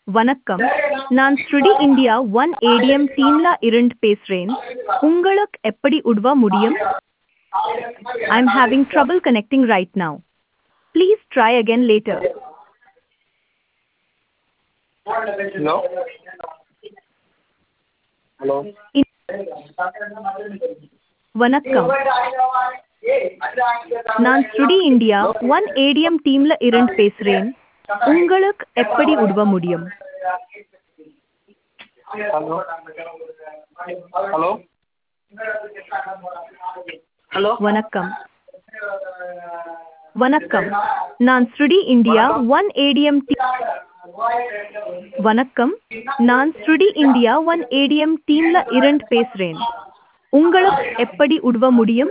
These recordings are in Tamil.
வணக்கம் நான் ஸ்ருடி இந்தியா ஒன் ஏடிஎம் டீம்ல இருந்து பேசுறேன் உங்களுக்கு எப்படி உதவ முடியும் I am having trouble connecting right now please try again later hello hello வணக்கம் நான் ஸ்ருடி இந்தியா ஒன் ஏடிஎம் டீம்ல இருந்து பேசுறேன் உங்களுக்கு எப்படி உதவ முடியும் ஹலோ ஹலோ ஹலோ வணக்கம் வணக்கம் நான் ஸ்ருடி இந்தியா ஒன் ஏடிஎம் வணக்கம் நான் ஸ்ருடி இந்தியா ஒன் ஏடிஎம் டீம்ல இருந்து பேசுறேன் உங்களுக்கு எப்படி உதவ முடியும்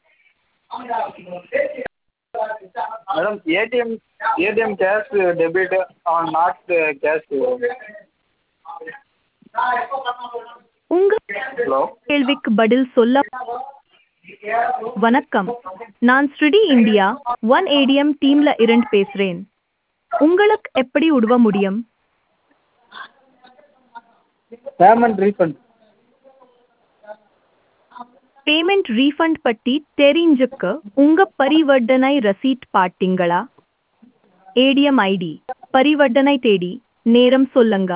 madam ATM ATM cash debit or not cash உங்க ஹலோ கேள்விக்கு பதில் சொல்ல வணக்கம் நான் ஸ்ருடி இந்தியா ஒன் ஏடிஎம் டீம்ல இருந்து பேசுறேன் உங்களுக்கு எப்படி உதவ முடியும் பேமெண்ட் ரீஃபண்ட் பேமெண்ட் ரீஃபண்ட் பற்றி தெரிஞ்சுக்க உங்க பரிவர்த்தனை ரசீட் பாத்தீங்களா ஏடிஎம் ஐடி பரிவர்த்தனை தேடி நேரம் சொல்லுங்க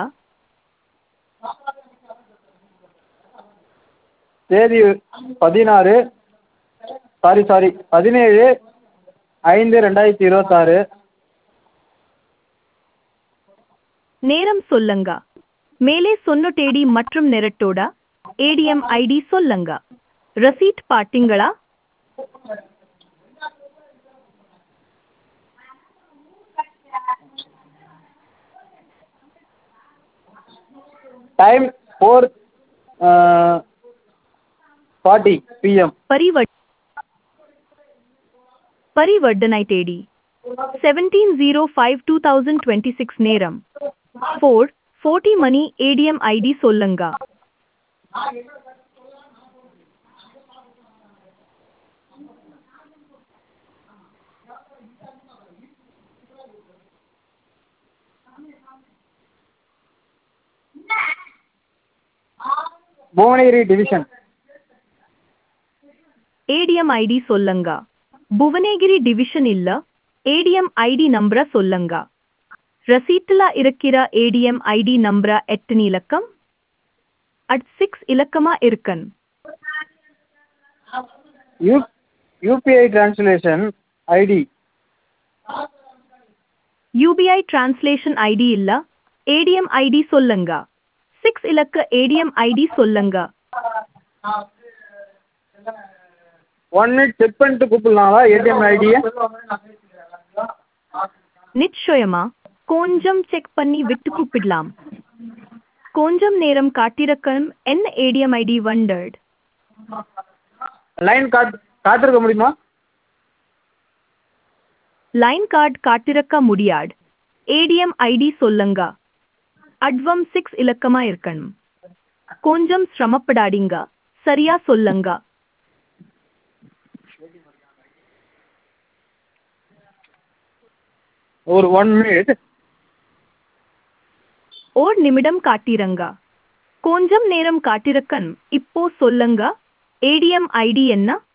தேதி பதினாறு சாரி சாரி பதினேழு ஐந்து ரெண்டாயிரத்தி இருபத்தாறு நேரம் சொல்லுங்க மேலே சொன்ன தேதி மற்றும் நேரத்தோட ஏடிஎம் ஐடி சொல்லுங்க ரசீட் பாத்தீங்களா டைம் ஃபோர் ஃபார்ட்டி பிஎம் பரிவர்த் பரிவர்த்தனை தேதி seventeen zero five two thousand twenty six நேரம் ஃபோர் ஃபோர்ட்டி மணி ஏடிஎம் ஐடி சொல்லுங்க புவனகிரி டிவிஷன் ஏடிஎம் ஐடி சொல்லுங்க புவனகிரி டிவிஷன் இல்ல ஏடிஎம் ஐடி நம்பரை சொல்லுங்க ரசீட்டில் இருக்கிற ஏடிஎம் ஐடி நம்பரை எத்தனை இலக்கம் அட் சிக்ஸ் இலக்கமா இருக்கன் U UPI translation ID UPI translation ID இல்ல ஏடிஎம் ஐடி சொல்லுங்க சிக்ஸ் இலக்க ஏடிஎம் ஐடி சொல்லுங்க ஒன் மினிட் செக் பண்ணிட்டு கூப்பிடலாங்களா ஏடிஎம் ஐடியை நிச்சயமா கொஞ்சம் செக் பண்ணி விட்டு கூப்பிடலாம் கொஞ்சம் நேரம் காட்டிருக்கணும் என்ன ஏடிஎம் ஐடி வண்டர்ட் லைன் காட் காத்திருக்க முடியுமா லைன் கார்டு காட்டிருக்க முடியாது ஏடிஎம் ஐடி சொல்லுங்க அட்வம் சிக்ஸ் இலக்கமா இருக்கணும் கொஞ்சம் சிரமப்படாதீங்க சரியா சொல்லுங்க ஒரு ஒன் மினிட் ஓர் நிமிடம் காட்டிரங்க கொஞ்சம் நேரம் காட்டிருக்கன் இப்போ சொல்லுங்க ஏடிஎம் ஐடி என்ன